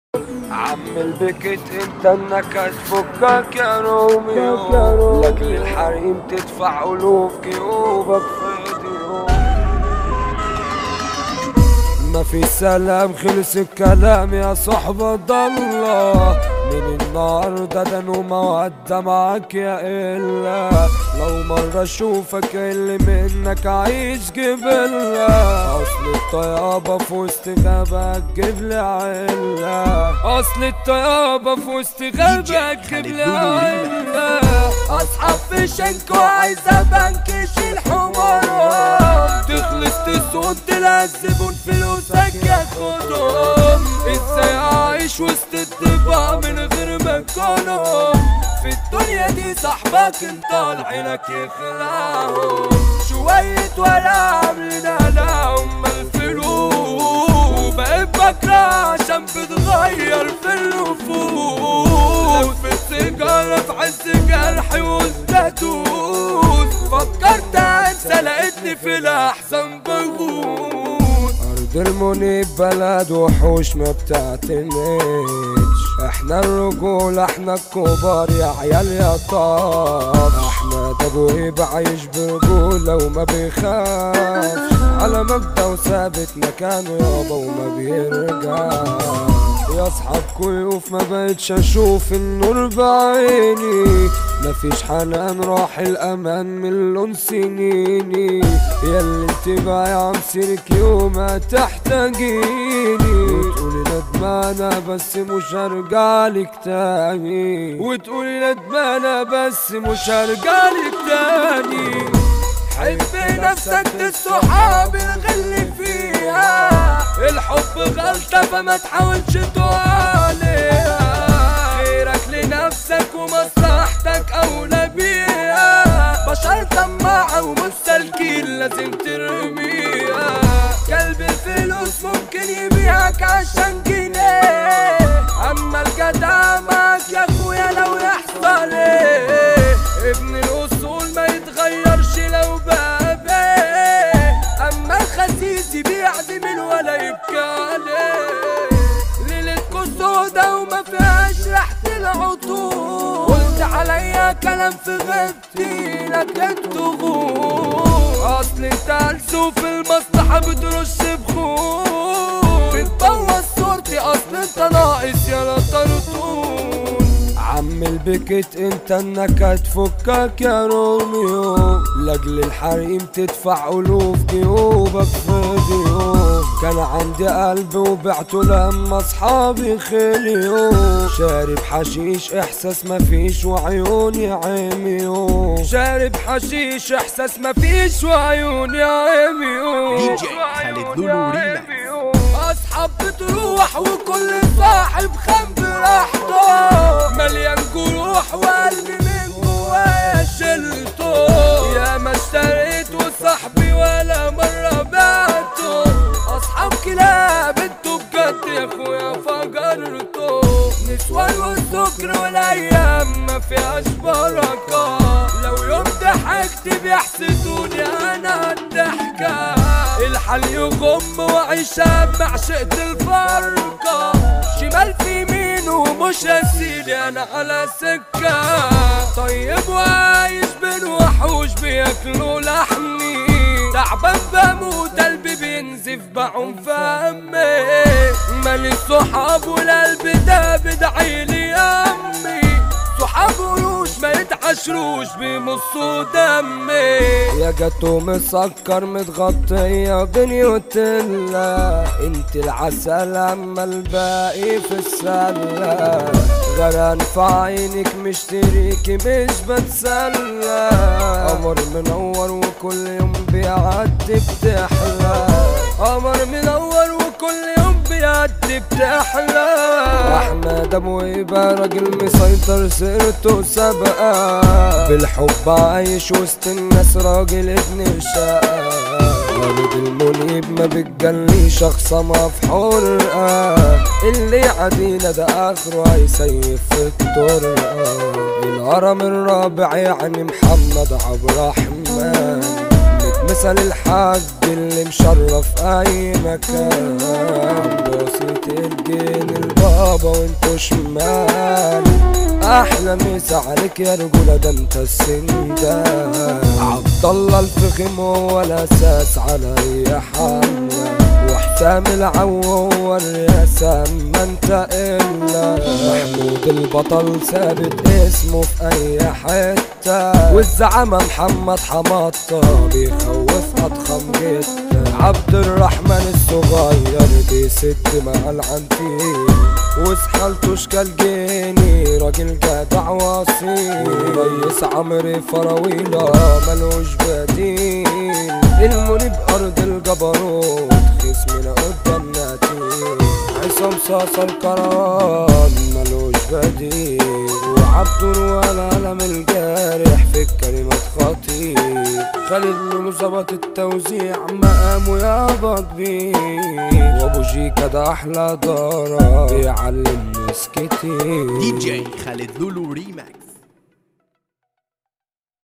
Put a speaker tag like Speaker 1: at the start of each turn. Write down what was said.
Speaker 1: عم البكت انت انك تفكك يا روميو لك للحريم تدفع الوف جيوبك في ديوب ما في سلام خلص الكلام يا صحبة ضلة من النهاردة ده انا مودة معاك يا إلا لو مرة اشوفك اللي منك عايش جبلة اصل الطيابة في وسط غابة تجيب لي عيلة اصل الطيابة في وسط غابة تجيب لي عيلة اصحاب في شنك وعايزة بنكش الحمارات تخلص تسود تلزبون فلوسك ياخدهم ازاي اعيش وسط الدفاع من غير ما اكونهم في الدنيا دي صاحبك انت عينك يخلعهم شوية ولا عاملين لهم الفلوس بقيت بكره عشان بتغير في النفوس لفت سيجارة في عز جرحي والتاتوس فكرت انسى لقيتني في الاحسن بغوص ارض المنيب بلد وحوش ما بتعتمدش احنا الرجولة احنا الكبار يا عيال يا طاف احمد ابو هيب عايش برجولة وما بيخافش على مبدأ وثابت مكانه يابا وما بيرجع يا اصحاب كيوف ما بقتش اشوف النور بعيني مفيش حنان راح الامان من لون سنيني يا اللي انت بقى يا عم سيرك يوم ما تحتاجيني وتقولي ندمانة بس مش هرجعلك تاني وتقولي ندمانة بس مش هرجعلك تاني حب نفسك الصحاب الغل فيها الحب غلطة فما تحاولش عليها خيرك لنفسك ومصلحتك أولى بيها بشر طماعة ومستلكين لازم ترميها كلب الفلوس ممكن يبيعك عشان جنيه أما الجدع معك يا أخويا لو يحصل إيه ابن الأصول ما يتغيرش لو بقى بيه أما الخسيس يبيع من ولا يبكى عليه ليلتكوا سودا وما فيهاش ريحة العطور قلت عليا كلام في غيبتي لكن تغور أصل انت هلسو في المصلحة بترش بخور بتبوظ صورتي أصل انت ناقص يا طرطور عم البكت انت انك هتفكك يا روميو لاجل الحريم تدفع الوف جيوبك في ديوب كان عندي قلب وبعته لما اصحابي خليوا شارب حشيش احساس مفيش وعيوني عميوا شارب حشيش احساس مفيش وعيوني عميوا
Speaker 2: دي جي خالد لولو ريماكس.
Speaker 1: اصحاب بتروح وكل صاحب خم براحته مليان جروح وقلبي من جوايا شلته يا ما اشتريت وصاحبي ولا مرة بعته اصحاب كلاب انتوا بجد يا اخويا فجرته نسوان والسكر والايام ما فيهاش بركة لو يوم ضحكت بيحسدوني انا الضحكة الحل يغم وعيشها بعشقة الفرقة شمال في يمين ومش هسيلي انا على سكة طيب وعايش بين وحوش بياكلوا لحمي تعبان بموت قلبي بينزف بعون فمي مالي الصحاب والقلب ده بدعيلي يا امي صحاب قروش ما يتعشروش بيمصوا دمي يا جاتو مسكر متغطية بنيوتيلا انت العسل اما الباقي في السلة غران في عينك مشتريكي مش بتسلى قمر منور وكل يوم بيعدي بتحلى قمر منور وكل يوم بيعدي بتحلى احمد ابو هيبه راجل مسيطر سيرته سابقه بالحب عايش وسط الناس راجل ابن شقه ولد المنيب ما بتجلي شخص ما في حرقة اللي عدينا ده اخره هيسيف في الطرقة الهرم الرابع يعني محمد عبد الرحمن مثل الحاج اللي مشرف اي مكان بسيط الجين البابا وانتو شمال احلى مسا عليك يا رجولة ده انت السندان عبد الله الفخم هو الاساس على اي حال وحسام العو هو الرئاسة ما انت الا محمود البطل ثابت اسمه في اي حتة والزعامة محمد حماطة بيخوف اضخم جدا عبد الرحمن الصغير بيسد مع العنتيل وسحلته اشكال جيني راجل جدع واصيل ريس عمرو فراويلة ملوش بديل المنيب ارض الجبروت خصمنا قدام نتيل عصام صاصا الكروان ملوش بديل وعبد ولا قلم الجارح في الكلمات خطير خالد لولو ظبط التوزيع مقامه يابا كبير وابو جيكا ده احلى دارة بيعلم ناس كتير
Speaker 2: دي جي خالد لولو ريماكس